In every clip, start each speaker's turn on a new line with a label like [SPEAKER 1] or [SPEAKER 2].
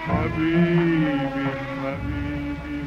[SPEAKER 1] حبيبي حبيبي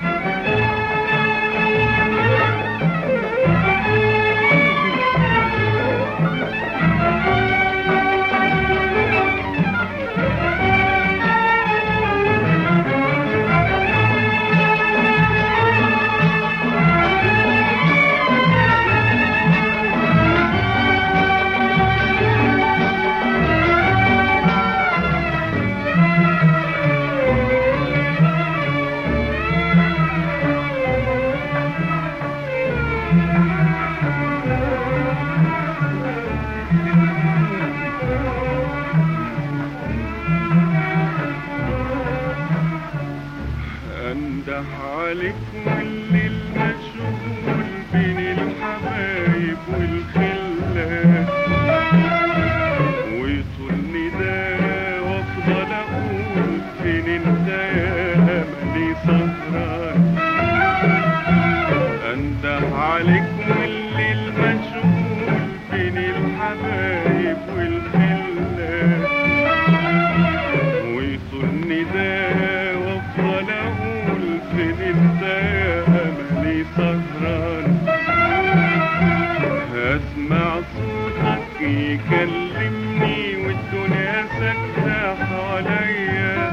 [SPEAKER 1] انده عليك والليل مشغول بين الحبايب والخلات ويطول نداء وافضل اقول فين انت يا مالي سهران انده عليك والليل مشغول بين الحبايب والخلات ويطول نداء وافضل اقول فين انت يا املي سهران اسمع صوتك يكلمني والدنيا ساكتة حواليا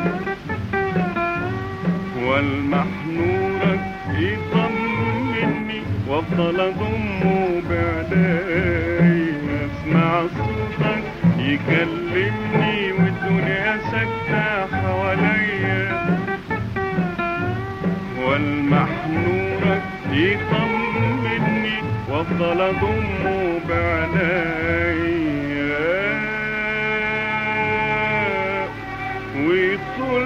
[SPEAKER 1] والمح نورك يطمني وافضل اضمه بعداي اسمع صوتك يكلمني والدنيا ساكتة حواليا والمح نورك يطمني وافضل اضمه بعنايا وطول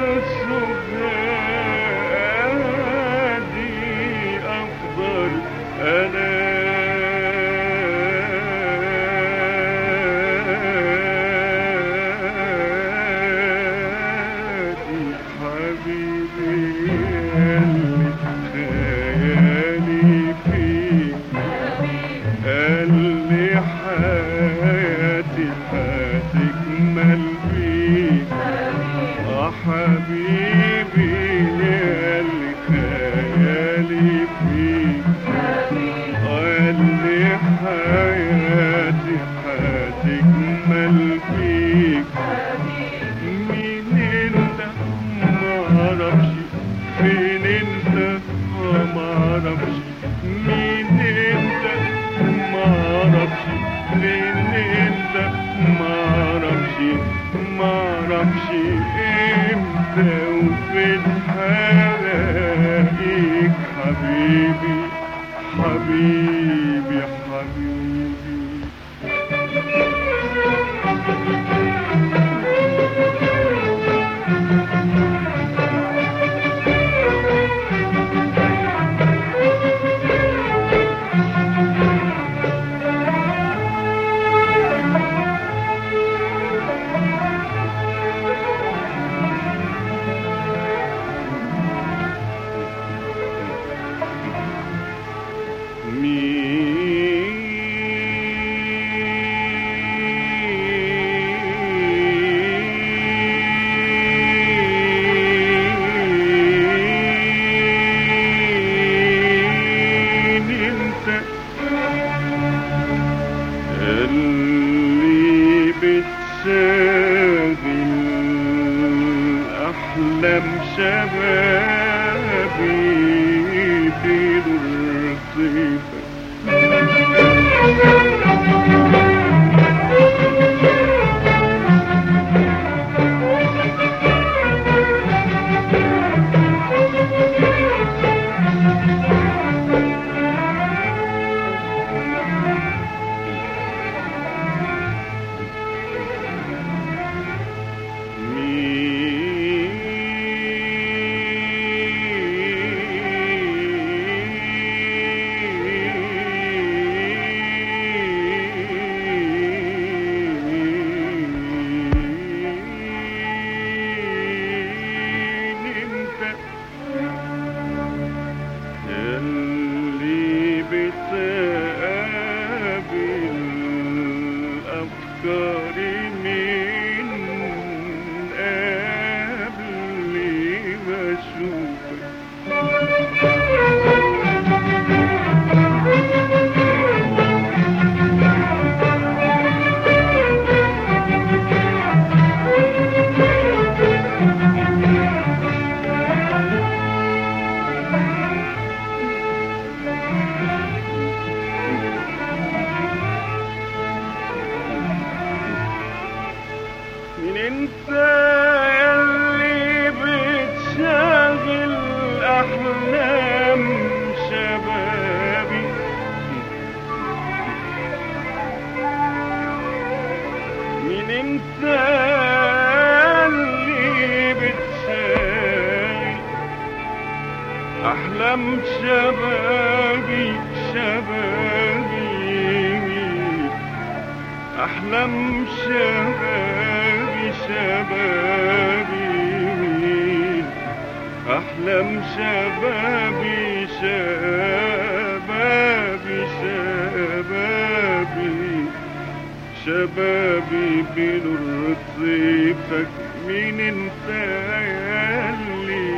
[SPEAKER 1] سهادي افضل انا حبيبي اللي خيالي فيك قال لي حياتي هتكمل بيك اه حبيبي اللي خيالي فيك قال لي حياتي هتكمل فيك مين انت معرفش فين انت معرفش مين انت معرفش فين انت معرفش معرفش امتى وفين هلاقيك حبيبي حبيبي حبيبي مين انت اللي بتشاغل احلام شبابي برصيفك مين أحلام شبابي شبابي أحلام شبابي شبابي أحلام شبابي شبابي شبابي شبابي بنور طيفك مين انت ياللي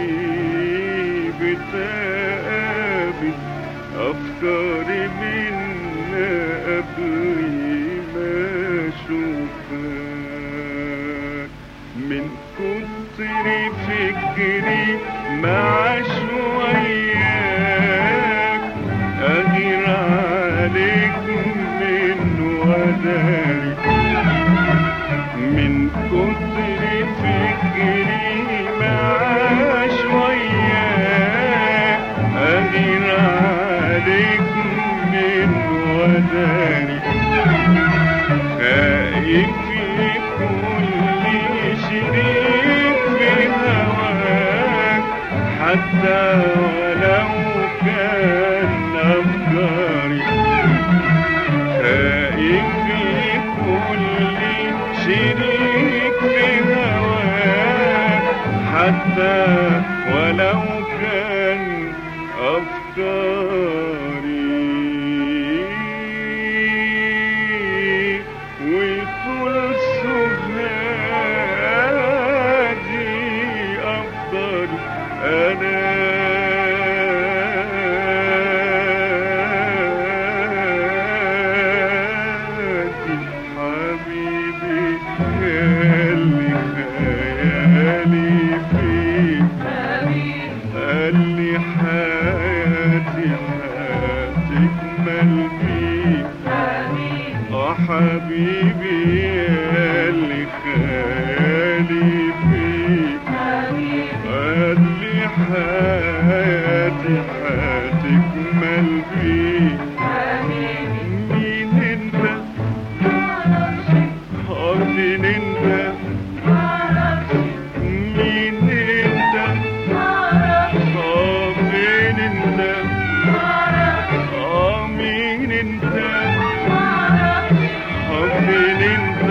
[SPEAKER 1] بتقابل افكاري من قبل ما اشوفك من كتر فكري مع شوياك اغير عليك من وداري من كتر فكري مع شوياك اغير عليك من وداري خايف كل شريك في هواك حتى ولو كان أفكاري خايف كل شريك في هواك حتى ولو كان أفكاري وطول سهادي أفضل أنا حبيبي اللي خيالي فيك قال لي حياتي هتكمل بيك اه حبيبي يا اللي خيالي فيك قال لي حياتي هتكمل بيك مين انت اه مين انت مين انت اه فين انت اه مين انت اه فين انت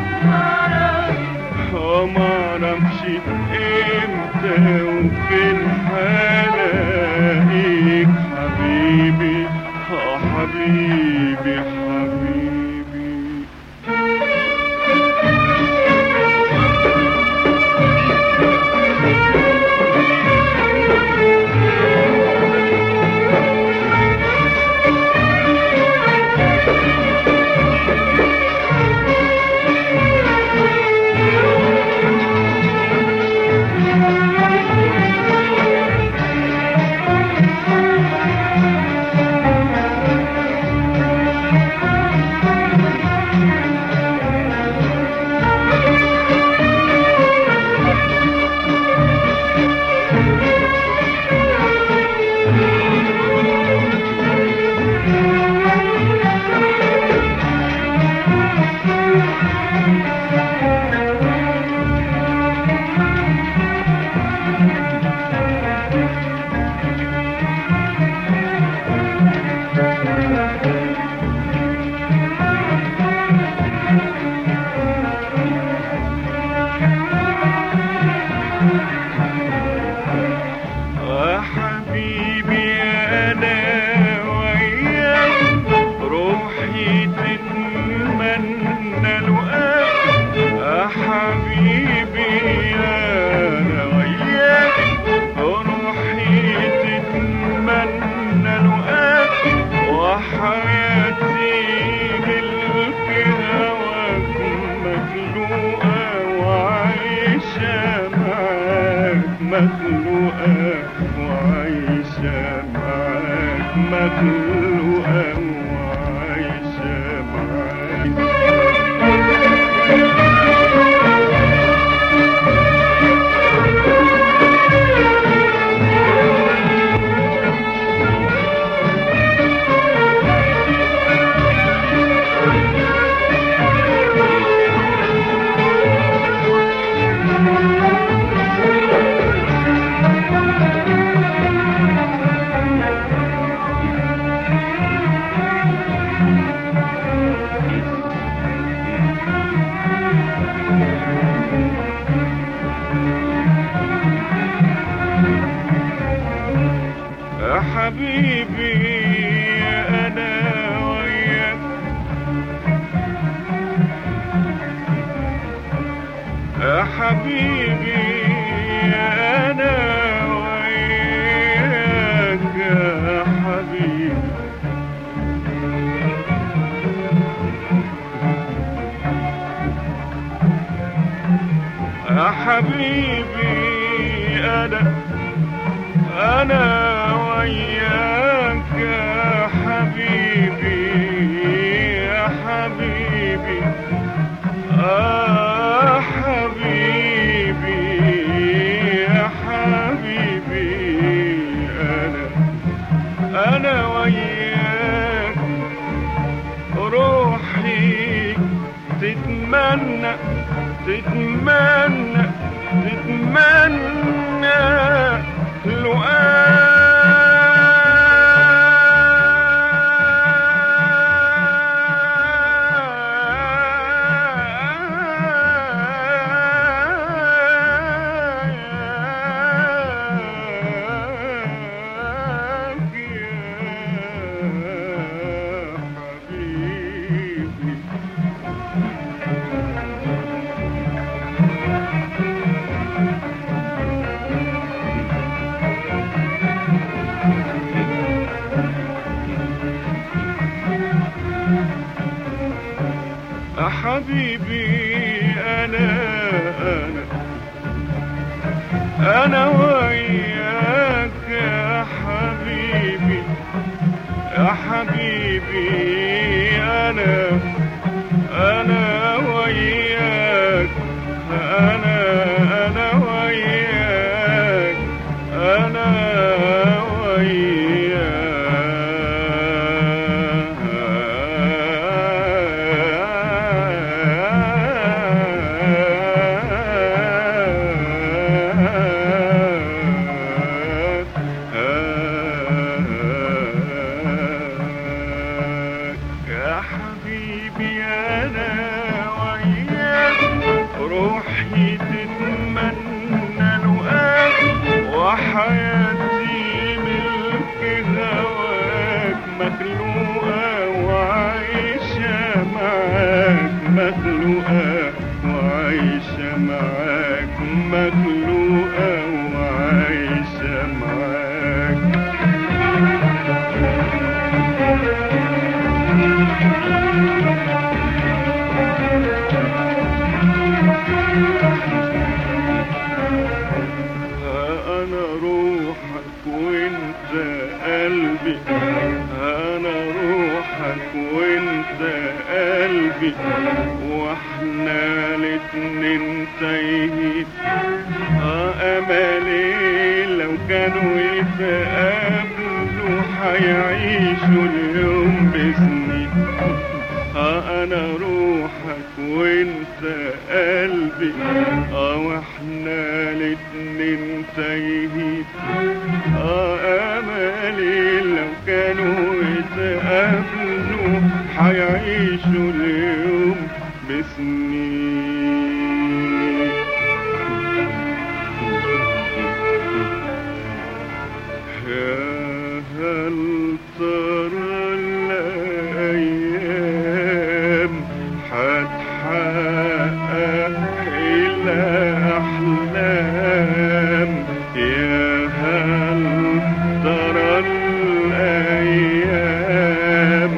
[SPEAKER 1] اه معرفش امتى وفين حلاقيك حبيبي اه حبيبي حبيبي يا حبيبي انا وياك روحي تتمنى لقاك يا حبيبي انا وياك روحي تتمنى لقاك وحياتي ملك هواك مخلوقة وعايشة معاك مخلوقة وعايشة معاك مخلوقة وعايشة معاك حبيبي أنا وياك يا حبيبي أنا وياك يا حبيبي يا حبيبي أنا أنا وياك يا حبيبي يا حبيبي آه حبيبي يا حبيبي أنا أنا وياك روحي تتمنى تتمنى تتمنى لقاك يا حبيبي يا حبيبي أنا أنا أنا وياك يا حبيبي يا حبيبي أنا أنا وياك أنا أنا وياك أنا وياك يا حبيبي أنا وياك روحي تتمنى لقاك وحياتي ملك هواك مخلوقة وعايشة معاك مخلوقة وعايشة معاك مخلوقة وعايشة معاك أنا روحك وانت قلبي أنا روحك وانت قلبي واحنا الاتنين تايهين آه أملي لو كانوا يتقابلوا حيعيشوا اليوم بسنين آه أنا روحك وانت قلبي آه واحنا الاتنين تايهين آه أملي لو كانوا يتقابلوا حيعيشوا اليوم بسنين يا هل ترى الأيام هتحقق الأحلام يا هل ترى الأيام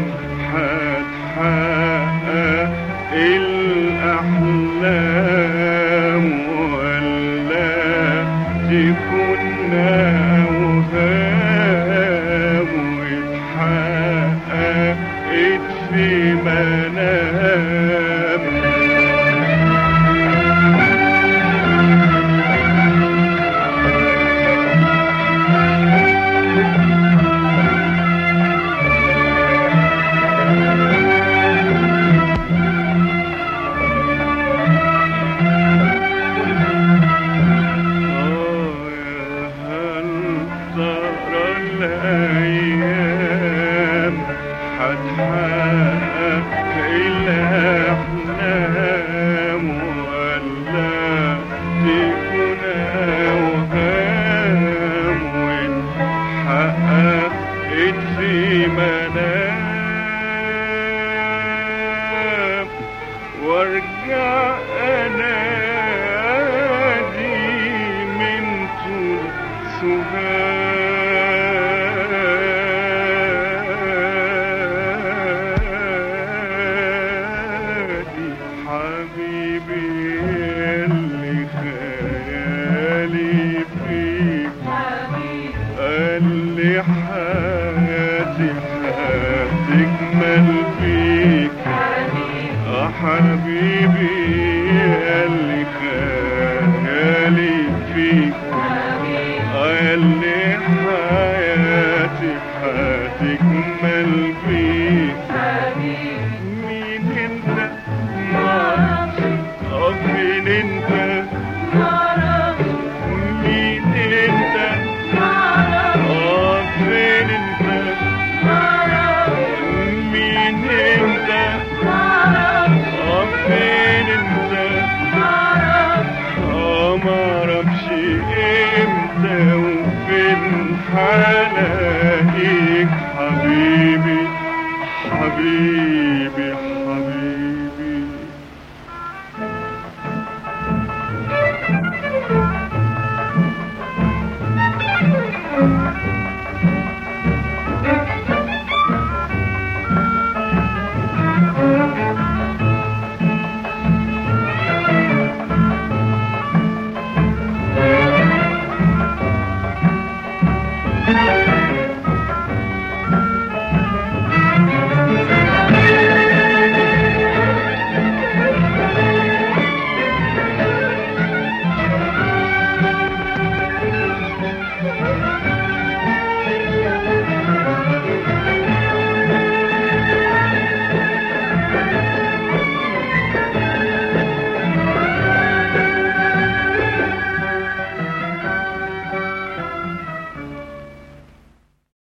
[SPEAKER 1] هتحقق الأحلام ولا تكون أوهام واتحققت في منام آه يا هل ترى الأيام هتحقق سهادي حبيبي اللي خيالي فيك قال لي حياتي هتكمل فيك يا حبيبي اللي خيالي فيك قال لي حياتي هتكمل فيك مين انت اه مين انت مين انت اه فين انت مين انت اه فين انت اه معرفش امتى وفين حلاقيك حبيبي حبيبي